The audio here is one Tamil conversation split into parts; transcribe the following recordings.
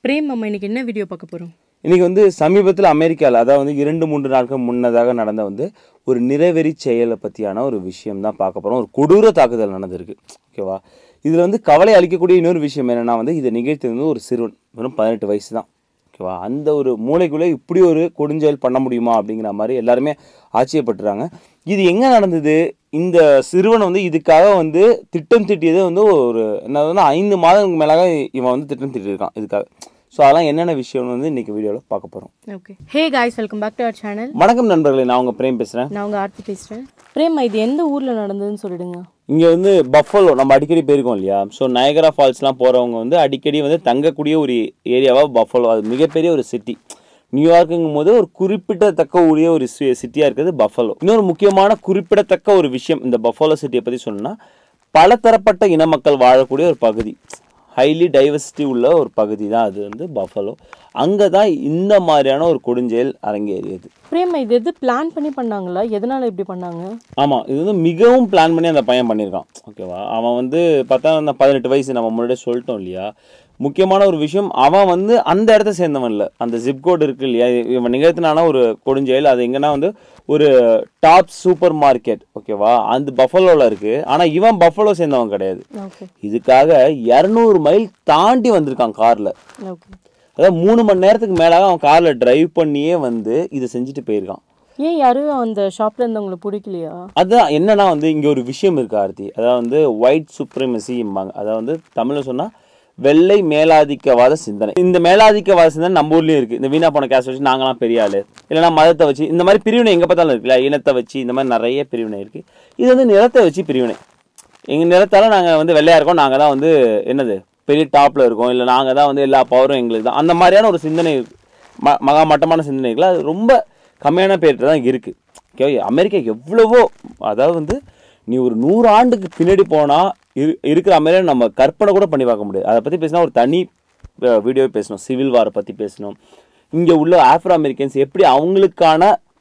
பிரேம் நம்ம இன்னைக்கு என்ன வீடியோ பார்க்க போறோம் இன்னைக்கு வந்து சமீபத்தில் அமெரிக்காவில் அதாவது வந்து இரண்டு மூன்று நாட்கள் முன்னதாக நடந்த வந்து ஒரு நிறைவெறி செயலை பற்றியான ஒரு விஷயம் தான் பார்க்க போகிறோம் ஒரு கொடூர தாக்குதல் நடந்திருக்கு ஓகேவா இதில் வந்து கவலை அளிக்கக்கூடிய இன்னொரு விஷயம் என்னென்னா வந்து இதை நிகழ்த்தி வந்து ஒரு சிறுவன் வெறும் பதினெட்டு வயசு தான் ஓகேவா அந்த ஒரு மூளைக்குள்ளே இப்படி ஒரு கொடுஞ்செயல் பண்ண முடியுமா அப்படிங்கிற மாதிரி எல்லாருமே ஆச்சரியப்பட்டுறாங்க இது எங்கே நடந்தது இந்த சிறுவன் வந்து இதுக்காக வந்து திட்டம் திட்டியது வந்து ஒரு என்னதுன்னா ஐந்து மாதங்களுக்கு மேலாக இவன் வந்து திட்டம் திட்டிருக்கான் இதுக்காக ஸோ அதெல்லாம் என்னென்ன விஷயம்னு வந்து இன்னைக்கு வீடியோவில் பார்க்க போகிறோம் okay hey guys welcome back to our channel வணக்கம் நண்பர்களே நான் உங்கள் பிரேம் பேசுகிறேன் நான் உங்க ஆர்த்தி பேசுறேன் பிரேம் இது எந்த ஊர்ல நடந்ததுன்னு சொல்லிடுங்க இங்கே வந்து பஃபலோ நம்ம அடிக்கடி போயிருக்கோம் இல்லையா ஸோ நயகரா ஃபால்ஸ்லாம் போகிறவங்க வந்து அடிக்கடி வந்து தங்கக்கூடிய ஒரு ஏரியாவாக பஃபலோ அது மிகப்பெரிய ஒரு சிட்டி நியூயார்க்குங்கும் போது ஒரு குறிப்பிடத்தக்க உரிய ஒரு சிட்டியாக இருக்கிறது பஃபலோ இன்னொரு முக்கியமான குறிப்பிடத்தக்க ஒரு விஷயம் இந்த பஃபலோ சிட்டியை பற்றி சொன்னா பலதரப்பட்ட இன மக்கள் வாழக்கூடிய ஒரு பகுதி ஹைலி டைவர்சிட்டி உள்ள ஒரு பகுதி தான் அது வந்து பஃபலோ அங்கே தான் இந்த மாதிரியான ஒரு கொடுஞ்செயல் அரங்கேறியது பிரேம் இது எது பிளான் பண்ணி பண்ணாங்களா எதனால இப்படி பண்ணாங்க ஆமாம் இது வந்து மிகவும் பிளான் பண்ணி அந்த பையன் பண்ணியிருக்கான் ஓகேவா அவன் வந்து பார்த்தா அந்த பதினெட்டு வயசு நம்ம முன்னாடியே சொல்லிட்டோம் இல்லையா முக்கியமான ஒரு விஷயம் அவன் வந்து அந்த இடத்த சேர்ந்தவன் இல்லை அந்த ஜிப் கோட் இருக்கு இல்லையா இவன் நிகழ்த்தினான ஒரு கொடுஞ்செயல் அது எங்கன்னா வந்து ஒரு டாப் சூப்பர் மார்க்கெட் ஓகேவா அந்த பஃபலோவில் இருக்குது ஆனால் இவன் பஃபலோ சேர்ந்தவன் கிடையாது ஓகே இதுக்காக இரநூறு மைல் தாண்டி வந்திருக்கான் காரில் ஓகே அதாவது மூணு மணி நேரத்துக்கு மேலாக அவன் காரில் டிரைவ் பண்ணியே வந்து இதை செஞ்சுட்டு போயிருக்கான் ஏன் யாரும் அந்த ஷாப்ல இருந்தவங்களை பிடிக்கலையா அதான் என்னன்னா வந்து இங்கே ஒரு விஷயம் இருக்கு ஆர்த்தி அதாவது வந்து ஒயிட் சுப்ரமசிம்பாங்க அதாவது வந்து தமிழில் சொன்னால் வெள்ளை மேலாதிக்கவாத சிந்தனை இந்த மேலாதிக்கவாத சிந்தனை நம்ம ஊர்லேயும் இருக்குது இந்த வீணா போன கேஸ் வச்சு நாங்களாம் பெரிய ஆளு இல்லைன்னா மதத்தை வச்சு இந்த மாதிரி பிரிவினை எங்கே பார்த்தாலும் இருக்குல்ல இனத்தை வச்சு இந்த மாதிரி நிறைய பிரிவினை இருக்குது இது வந்து நிலத்தை வச்சு பிரிவினை எங்கள் நிலத்தால நாங்கள் வந்து வெள்ளையாக இருக்கோம் நாங்கள் தான் வந்து என்னது பெரிய டாப்பில் இருக்கோம் இல்லை நாங்கள் தான் வந்து எல்லா பவரும் எங்களுக்கு தான் அந்த மாதிரியான ஒரு சிந்தனை ம மகா மட்டமான சிந்தனைகள் அது ரொம்ப கம்மியான பேர்கிட்ட தான் இருக்குது ஓகே அமெரிக்கா எவ்வளவோ அதாவது வந்து நீ ஒரு நூறு ஆண்டுக்கு பின்னாடி போனால் இரு இருக்கிற அமெரிக்கா நம்ம கற்பனை கூட பண்ணி பார்க்க முடியாது அதை பற்றி பேசினா ஒரு தனி வீடியோ பேசணும் சிவில் வாரை பற்றி பேசணும் இங்கே உள்ள ஆஃப்ரோ அமெரிக்கன்ஸ் எப்படி அவங்களுக்கான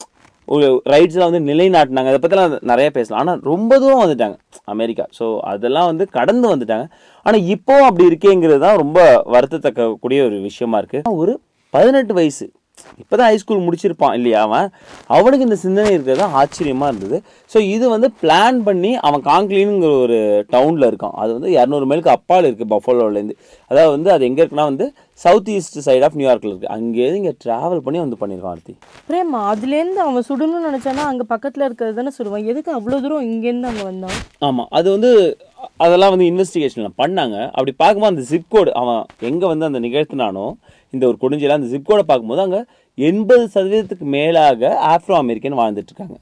ஒரு ரைட்ஸில் வந்து நிலைநாட்டினாங்க அதை பற்றிலாம் நிறைய பேசலாம் ஆனால் ரொம்ப தூரம் வந்துட்டாங்க அமெரிக்கா ஸோ அதெல்லாம் வந்து கடந்து வந்துட்டாங்க ஆனால் இப்போ அப்படி இருக்கேங்கிறது தான் ரொம்ப வருத்தத்தக்க கூடிய ஒரு விஷயமா இருக்குது ஒரு பதினெட்டு வயசு இப்போ தான் ஹைஸ்கூல் முடிச்சிருப்பான் இல்லையா அவன் அவனுக்கு இந்த சிந்தனை இருக்கிறது தான் ஆச்சரியமாக இருந்தது ஸோ இது வந்து பிளான் பண்ணி அவன் காங்க்லீனுங்கிற ஒரு டவுனில் இருக்கான் அது வந்து இரநூறு மைலுக்கு அப்பால் இருக்குது பஃபலோலேருந்து அதாவது வந்து அது எங்கே இருக்குன்னா வந்து சவுத் ஈஸ்ட் சைடு ஆஃப் நியூயார்க்கில் இருக்குது அங்கேருந்து இங்கே ட்ராவல் பண்ணி வந்து பண்ணியிருக்கான் ஆர்த்தி பிரேம் அதுலேருந்து அவன் சுடணும்னு நினைச்சானா அங்க பக்கத்துல இருக்கிறது தானே சுடுவான் எதுக்கு அவ்வளோ தூரம் இங்கேருந்து அங்க வந்தான் ஆமாம் அது வந்து அதெல்லாம் வந்து இன்வெஸ்டிகேஷனில் பண்ணாங்க அப்படி பார்க்கும்போது அந்த ஜிப் கோடு அவன் எங்கே வந்து அந்த நிகழ்த்தினானோ இந்த ஒரு கொடுஞ்சல அந்த ஜிப் கோடை பார்க்கும்போது அங்கே எண்பது சதவீதத்துக்கு மேலாக ஆஃப்ரோ அமெரிக்கன் வாழ்ந்துட்டு இருக்காங்க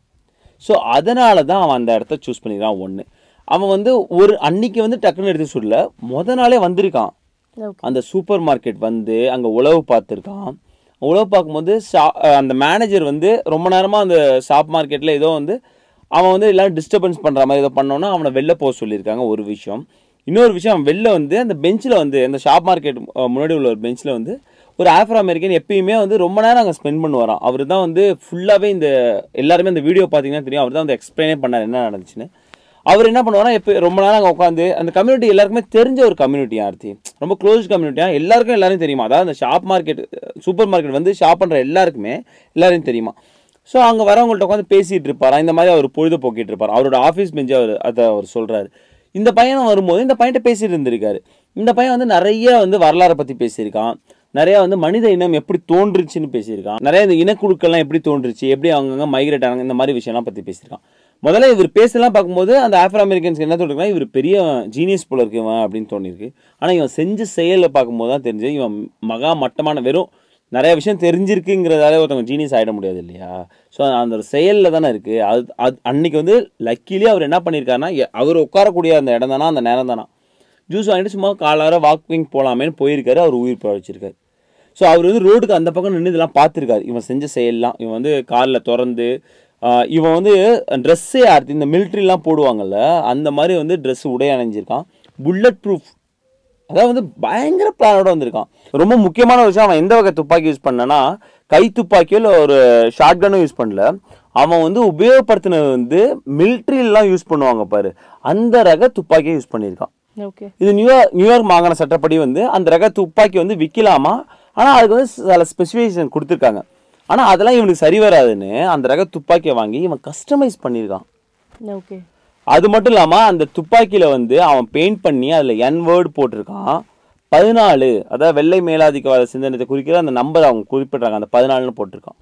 ஸோ அதனால தான் அவன் அந்த இடத்த சூஸ் பண்ணிக்கிறான் ஒன்று அவன் வந்து ஒரு அன்னைக்கு வந்து டக்குன்னு எடுத்து சொல்லல முத நாளே வந்திருக்கான் ஓகே அந்த சூப்பர் மார்க்கெட் வந்து அங்கே உழவு பார்த்துருக்கான் உழவு பார்க்கும்போது ஷா அந்த மேனேஜர் வந்து ரொம்ப நேரமாக அந்த ஷாப் மார்க்கெட்டில் ஏதோ வந்து அவன் வந்து எல்லாரும் டிஸ்டர்பன்ஸ் பண்ணுற மாதிரி ஏதோ பண்ணோன்னா அவனை வெளில போக சொல்லியிருக்காங்க ஒரு விஷயம் இன்னொரு விஷயம் அவன் வெளில வந்து அந்த பெஞ்சில் வந்து அந்த ஷாப் மார்க்கெட் முன்னாடி உள்ள ஒரு பெஞ்சில் வந்து ஒரு ஆஃப்ரோ அமெரிக்கன் எப்பயுமே வந்து ரொம்ப நேரம் அங்கே ஸ்பெண்ட் பண்ணுவாராம் அவர் தான் வந்து ஃபுல்லாகவே இந்த எல்லாருமே இந்த வீடியோ பார்த்தீங்கன்னா தெரியும் அவர் தான் வந்து எக்ஸ்பிளைனே பண்ணார் என்ன நடந்துச்சுன்னு அவர் என்ன பண்ணுவாருன்னா எப்போ ரொம்ப நேரம் அங்கே உட்காந்து அந்த கம்யூனிட்டி எல்லாருக்குமே தெரிஞ்ச ஒரு கம்யூனிட்டி ஆர்த்தி ரொம்ப க்ளோஸ் கம்யூனிட்டியா எல்லாருக்கும் எல்லாரும் தெரியுமா அதாவது அந்த ஷாப் மார்க்கெட் சூப்பர் மார்க்கெட் வந்து ஷாப் பண்ணுற எல்லாருக்குமே எல்லாரையும் தெரியுமா ஸோ அங்கே வரவங்கள்ட்ட உட்காந்து பேசிகிட்டு இருப்பாரா இந்த மாதிரி அவர் பொழுதுபோக்கிட்டு இருப்பார் அவரோட ஆஃபீஸ் பெஞ்சு அவர் அதை அவர் சொல்கிறாரு இந்த பையனும் வரும்போது இந்த பையன்கிட்ட பேசிட்டு இருந்திருக்காரு இந்த பையன் வந்து நிறைய வந்து வரலாறை பற்றி பேசியிருக்கான் நிறைய வந்து மனித இனம் எப்படி தோன்றுச்சுன்னு பேசியிருக்கான் நிறைய இந்த இனக்குழுக்கள்லாம் எப்படி தோன்றுச்சு எப்படி அவங்கங்க மைக்ரேட் ஆனாங்க இந்த மாதிரி விஷயம்லாம் பற்றி பேசியிருக்கான் முதல்ல இவர் பேசலாம் பார்க்கும்போது அந்த ஆஃப்ரோ அமெரிக்கன்ஸ்க்கு என்ன தோணுதுன்னா இவர் பெரிய ஜீனியஸ் போல இருக்கு இவன் அப்படின்னு தோணிருக்கு ஆனால் இவன் செஞ்ச செயலை பார்க்கும்போது தான் தெரிஞ்சு இவன் மகா மட்டமான வெறும் நிறைய விஷயம் தெரிஞ்சிருக்குங்கிறதால ஒருத்தவங்க ஜீனியஸ் ஆகிட முடியாது இல்லையா ஸோ அந்த ஒரு செயலில் தானே இருக்குது அது அது அன்னைக்கு வந்து லக்கிலி அவர் என்ன பண்ணியிருக்காருன்னா எ- அவர் உட்காரக்கூடிய அந்த இடம் தானா அந்த நேரம் தானா ஜூஸ் வாங்கிட்டு சும்மா காலார வாக்கிங் போகலாமேன்னு போயிருக்காரு அவர் உயிர் பழச்சிருக்காரு ஸோ அவர் வந்து ரோடுக்கு அந்த பக்கம் நின்று இதெல்லாம் பார்த்துருக்காரு இவன் செஞ்ச செயல்லாம் இவன் வந்து காலில் திறந்து ஆஹ் இவன் வந்து ட்ரெஸ்ஸே ஆர்த்தி இந்த மிலிட்ரிலாம் போடுவாங்கல்ல அந்த மாதிரி வந்து ட்ரெஸ் உடை அணிஞ்சிருக்கான் புல்லட் ப்ரூஃப் அதாவது வந்து பயங்கர பிளானோட வந்திருக்கான் ரொம்ப முக்கியமான ஒரு விஷயம் அவன் எந்த வகை துப்பாக்கி யூஸ் பண்ணனா கை துப்பாக்கியோ இல்லை ஒரு ஷார்ட் கன்னும் யூஸ் பண்ணல அவன் வந்து உபயோகப்படுத்தினது வந்து மிலிட்ரிலாம் யூஸ் பண்ணுவாங்க பாரு அந்த ரக துப்பாக்கியை யூஸ் பண்ணியிருக்கான் ஓகே இது நியூயார்க் நியூயார்க் மாகாண சட்டப்படி வந்து அந்த ரக துப்பாக்கி வந்து விற்கலாமா ஆனால் அதுக்கு வந்து சில ஸ்பெசிஃபிகேஷன் கொடுத்துருக்காங்க ஆனால் அதெல்லாம் இவனுக்கு சரி வராதுன்னு அந்த ரக துப்பாக்கியை வாங்கி இவன் கஸ்டமைஸ் பண்ணியிருக்கான் ஓகே அது மட்டும் இல்லாமல் அந்த துப்பாக்கியில் வந்து அவன் பெயிண்ட் பண்ணி அதில் என் வேர்டு போட்டிருக்கான் பதினாலு அதாவது வெள்ளை மேலாதிக்கவாத சிந்தனத்தை குறிக்கிற அந்த நம்பர் அவங்க குறிப்பிட்றாங்க அந்த பதினாலுன்னு போட்டிருக்கான்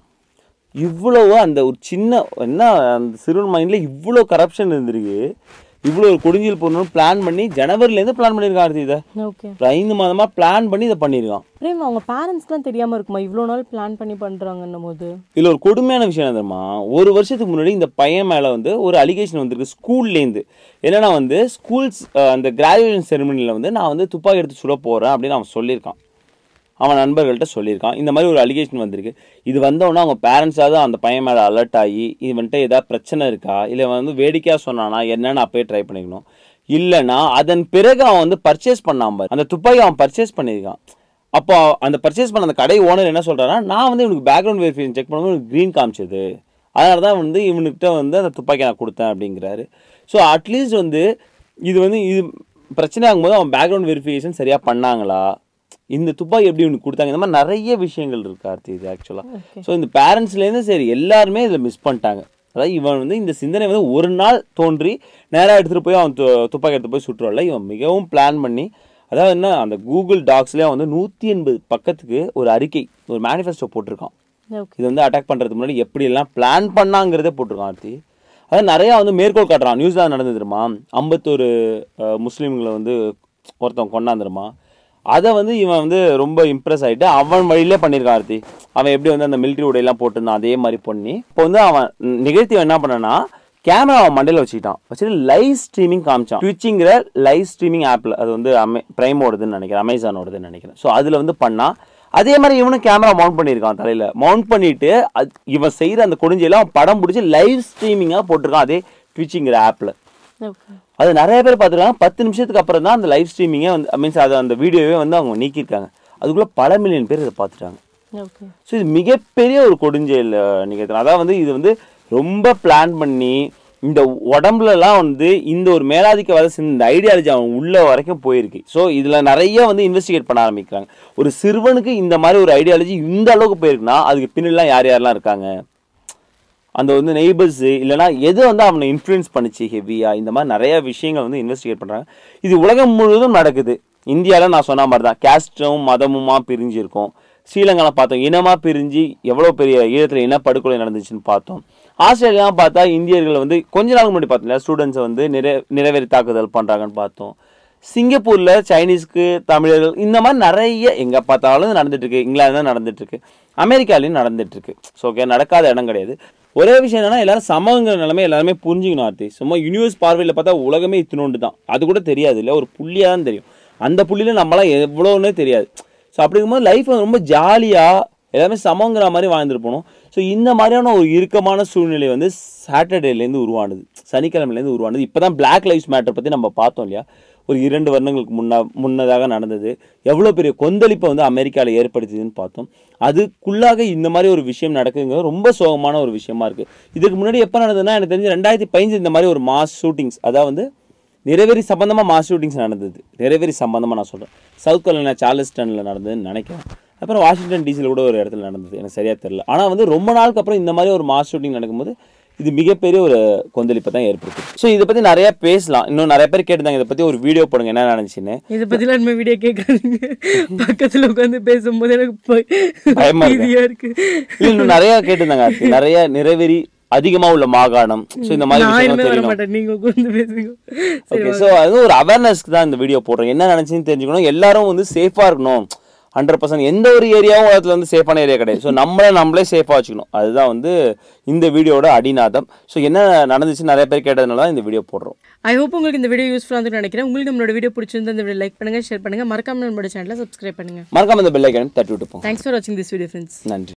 இவ்வளவு அந்த ஒரு சின்ன என்ன அந்த சிறுவன் மைண்டில் இவ்வளோ கரப்ஷன் இருந்திருக்கு இவ்வளோ ஒரு கொடுஞ்சில் போடணும்னு பிளான் பண்ணி ஜனவரிலேருந்து பிளான் பண்ணியிருக்கான் அடுத்து இதை ஓகே ஒரு ஐந்து மாதமாக பிளான் பண்ணி இதை பண்ணியிருக்கான் பிரேம் அவங்க பேரண்ட்ஸ்க்குலாம் தெரியாம இருக்குமா இவ்வளோ நாள் பிளான் பண்ணி பண்றாங்கன்னும் போது இதில் ஒரு கொடுமையான விஷயம் என்ன தெரியுமா ஒரு வருஷத்துக்கு முன்னாடி இந்த பையன் மேலே வந்து ஒரு அலிகேஷன் வந்திருக்கு ஸ்கூல்லேருந்து என்னன்னா வந்து ஸ்கூல்ஸ் அந்த கிராஜுவேஷன் செரமனியில் வந்து நான் வந்து துப்பாக்கி எடுத்து சுட போகிறேன் அப்படின்னு அவன் சொல்லியிருக்கான் அவன் நண்பர்கள்ட்ட சொல்லியிருக்கான் இந்த மாதிரி ஒரு அலிகேஷன் வந்திருக்கு இது வந்தவொடனே அவங்க பேரண்ட்ஸாவது அந்த பையன் மேலே அலர்ட் ஆகி இவன்ட்ட ஏதாவது பிரச்சனை இருக்கா இல்லை இவன் வந்து வேடிக்கையாக சொன்னானா என்னன்னு அப்பயே ட்ரை பண்ணிக்கணும் இல்லைன்னா அதன் பிறகு அவன் வந்து பர்ச்சேஸ் பண்ணாம பாரு. அந்த துப்பாக்கி அவன் பர்ச்சேஸ் பண்ணியிருக்கான் அப்போ அந்த பர்ச்சேஸ் பண்ண அந்த கடை ஓனர் என்ன சொல்றாருன்னா நான் வந்து இவனுக்கு பேக்ரவுண்ட் வெரிஃபிகேஷன் செக் பண்ணும்போது இவனுக்கு க்ரீன் காமிச்சது அதனால தான் வந்து இவனுக்கிட்ட வந்து அந்த துப்பாக்கி நான் கொடுத்தேன் அப்படிங்கிறாரு ஸோ அட்லீஸ்ட் வந்து இது வந்து இது பிரச்சனை ஆகும்போது அவன் பேக்ரவுண்ட் வெரிஃபிகேஷன் சரியாக பண்ணாங்களா இந்த துப்பாக்கி எப்படி இவனுக்கு கொடுத்தாங்க இந்த மாதிரி நிறைய விஷயங்கள் இருக்கு கார்த்தி இது ஆக்சுவலாக ஸோ இந்த பேரண்ட்ஸ்லேருந்து சரி எல்லாருமே இதில் மிஸ் பண்ணிட்டாங்க அதாவது இவன் வந்து இந்த சிந்தனை வந்து ஒரு நாள் தோன்றி நேராக எடுத்துகிட்டு போய் அவன் து- துப்பாக்கி எடுத்து போய் சுற்றுவாள் இவன் மிகவும் பிளான் பண்ணி அதாவது என்ன அந்த கூகுள் டாக்ஸ்லேயே வந்து நூற்றி எண்பது பக்கத்துக்கு ஒரு அறிக்கை ஒரு மேனிஃபெஸ்டோ போட்டிருக்கான் ஓகே இது வந்து அட்டாக் பண்ணுறதுக்கு முன்னாடி எப்படி எல்லாம் பிளான் பண்ணாங்கிறதே போட்டிருக்கான் ஆர்த்தி அதாவது நிறையா வந்து மேற்கோள் காட்டுறான் நியூஸ் தான் நடந்தது தெரியுமா ஐம்பத்தொரு அஹ், முஸ்லீம்களை வந்து ஒருத்தன் கொண்டாந்துருமா அதை வந்து இவன் வந்து ரொம்ப இம்ப்ரெஸ் ஆகிட்டு அவன் வழியிலே பண்ணியிருக்கான் ஆர்த்தி அவன் எப்படி வந்து அந்த மிலிட்ரி உடையெல்லாம் போட்டிருந்தான் அதே மாதிரி பண்ணி இப்போ வந்து அவன் நிகழ்த்தி என்ன பண்ணனா கேமரா அவன் மண்டையில் வச்சுக்கிட்டான் வச்சுட்டு லைவ் ஸ்ட்ரீமிங் காமிச்சான் ட்விச்சிங்கிற லைவ் ஸ்ட்ரீமிங் ஆப்பில் அது வந்து அமே பிரைமோடதுன்னு நினைக்கிறேன் அமேசானோடதுன்னு நினைக்கிறேன் ஸோ அதில் வந்து பண்ணால் அதே மாதிரி இவனும் கேமரா மவுண்ட் பண்ணியிருக்கான் தலையில் மவுண்ட் பண்ணிட்டு அது இவன் செய்கிற அந்த கொடுஞ்சையெல்லாம் அவன் படம் பிடிச்சி லைவ் ஸ்ட்ரீமிங்காக போட்டிருக்கான் அதே ட்விச்சிங்கிற ஆப்பில் ஓகே அது நிறைய பேர் பார்த்துருக்காங்க பத்து நிமிஷத்துக்கு அப்புறம் தான் அந்த லைவ் ஸ்ட்ரீமிங்கே வந்து மீன்ஸ் அது அந்த வீடியோவே வந்து அவங்க நீக்கியிருக்காங்க அதுக்குள்ளே பல மில்லியன் பேர் இதை பார்த்துட்டாங்க ஓகே ஸோ இது மிகப்பெரிய ஒரு கொடுஞ்செயல் நிகழ்த்தணும் அதாவது வந்து இது வந்து ரொம்ப பிளான் பண்ணி இந்த உடம்புலலாம் வந்து இந்த ஒரு மேலாதிக்கவாத சிந்த இந்த ஐடியாலஜி அவன் உள்ள வரைக்கும் போயிருக்கு ஸோ இதில் நிறைய வந்து இன்வெஸ்டிகேட் பண்ண ஆரம்பிக்கிறாங்க ஒரு சிறுவனுக்கு இந்த மாதிரி ஒரு ஐடியாலஜி இந்த அளவுக்கு போயிருக்குன்னா அதுக்கு பின்னெல்லாம் யார் யாரெல்லாம் இருக்காங்க அந்த வந்து நெய்பர்ஸ் இல்லைனா எது வந்து அவனை இன்ஃப்ளூயன்ஸ் பண்ணுச்சு ஹெவியாக இந்த மாதிரி நிறைய விஷயங்கள் வந்து இன்வெஸ்டிகேட் பண்ணுறாங்க இது உலகம் முழுவதும் நடக்குது இந்தியாவில் நான் சொன்ன மாதிரி தான் கேஸ்டும் மதமுமா பிரிஞ்சிருக்கும் ஸ்ரீலங்காவில் பார்த்தோம் இனமாக பிரிஞ்சு எவ்வளோ பெரிய ஈழத்தில் இனப்படுகொலை நடந்துச்சுன்னு பார்த்தோம் ஆஸ்திரேலியாலாம் பார்த்தா இந்தியர்கள் வந்து கொஞ்ச நாள் முன்னாடி பார்த்தோம் ஸ்டூடெண்ட்ஸை வந்து நிறை நிறைவேறி தாக்குதல் பண்ணுறாங்கன்னு பார்த்தோம் சிங்கப்பூரில் சைனீஸ்க்கு தமிழர்கள் இந்த மாதிரி நிறைய எங்கே பார்த்தாலும் நடந்துட்டு இருக்கு இங்கிலாந்து நடந்துட்டு இருக்கு அமெரிக்காலையும் நடந்துட்டு இருக்கு ஸோ ஓகே நடக்காத இடம் கிடையாது ஒரே விஷயம் என்னன்னா எல்லாரும் சமங்கிற நிலைமை எல்லாருமே புரிஞ்சுக்கணும் ஆர்த்தி சும்மா யூனிவர்ஸ் பார்வையில் பார்த்தா உலகமே இத்தினோண்டு தான் அது கூட தெரியாது இல்லை ஒரு புள்ளியாக தான் தெரியும் அந்த புள்ளியில் நம்மளாம் எவ்வளோன்னே தெரியாது ஸோ அப்படிங்கும்போது லைஃப் ரொம்ப ஜாலியாக எல்லாமே சமங்கிற மாதிரி வாழ்ந்துட்டு போகணும் ஸோ இந்த மாதிரியான ஒரு இறுக்கமான சூழ்நிலை வந்து சாட்டர்டேலேருந்து உருவானது சனிக்கிழமையிலேருந்து உருவானது இப்போ தான் பிளாக் லைஃப்ஸ் மேட்டர் பற்றி நம்ம பார்த்தோம் இல்லையா ஒரு இரண்டு வருடங்களுக்கு முன்னா முன்னதாக நடந்தது எவ்வளோ பெரிய கொந்தளிப்பை வந்து அமெரிக்காவில் ஏற்படுத்துதுன்னு பார்த்தோம் அதுக்குள்ளாக இந்த மாதிரி ஒரு விஷயம் நடக்குங்கிறது ரொம்ப சோகமான ஒரு விஷயமா இருக்குது இதுக்கு முன்னாடி எப்போ நடந்ததுன்னா எனக்கு தெரிஞ்சு ரெண்டாயிரத்தி பதினஞ்சு இந்த மாதிரி ஒரு மாஸ் ஷூட்டிங்ஸ் அதாவது வந்து நிறைவேறி சம்பந்தமாக மாஸ் ஷூட்டிங்ஸ் நடந்தது நிறைவேறி சம்பந்தமாக நான் சொல்கிறேன் சவுத் கரோலினா சார்லஸ்டனில் நடந்ததுன்னு நினைக்கிறேன் அப்புறம் வாஷிங்டன் டிசியில் கூட ஒரு இடத்துல நடந்தது எனக்கு சரியாக தெரியல ஆனால் வந்து ரொம்ப நாளுக்கு அப்புறம் இந்த மாதிரி ஒரு மாஸ் ஷூட்டிங் நடக்கும்போது இது மிகப்பெரிய ஒரு கொந்தளிப்பை தான் ஏற்படுத்தும் ஸோ இதை பற்றி நிறைய பேசலாம் இன்னும் நிறைய பேர் கேட்டிருந்தாங்க இதை பற்றி ஒரு வீடியோ போடுங்க என்ன நடந்துச்சுன்னு இதை பத்திலாம் நம்ம வீடியோ கேட்காதீங்க பக்கத்துல உட்காந்து பேசும்போது எனக்கு பய- பயமா இருக்கு. பீதியா இருக்கு இல்லை இன்னும் நிறைய கேட்டிருந்தாங்க ஆர்த்தி. நிறைய நிறைவேறி அதிகமாக உள்ள மாகாணம் ஸோ இந்த மாதிரி நான் விஷயங்கள் இனிமே வர தெரியணும் மாட்டேன் நீங்க உட்காந்து பேசுங்க சரி ஓகே ஸோ அது ஒரு அவேர்னஸ்க்கு தான் இந்த வீடியோ போடுறோம் என்ன நினச்சின்னு தெரிஞ்சுக்கணும் எல்லாரும் வந்து சேஃபாக இருக்கணும் ஹண்ட்ரட் பர்சன்ட் எந்த ஒரு ஏரியாவும் உலகத்தில் வந்து சேஃபான ஏரியா கிடையாது ஸோ நம்மளை நம்மளே சேஃபாக வச்சுக்கணும் அதுதான் வந்து இந்த வீடியோட அடிநாதம் ஸோ என்ன நடந்துச்சு நிறைய பேர் கேட்டதுனால தான் இந்த வீடியோ போடுறோம் ஐ ஹோப் உங்களுக்கு இந்த வீடியோ யூஸ்ஃபுல்லாக இருந்து நினைக்கிறேன் உங்களுக்கு நம்மளோட வீடியோ பிடிச்சிருந்தா இந்த வீடியோ லைக் பண்ணுங்க ஷேர் பண்ணுங்க மறக்காம நம்மளோட சேனலை சப்ஸ்கிரைப் பண்ணுங்க மறக்காம இந்த பெல் ஐக்கனை தட்டி விட்டு போங்க தேங்க்ஸ் ஃபார் வாட்சிங் திஸ் வீடியோ ஃப்ரெண்ட்ஸ் நன்றி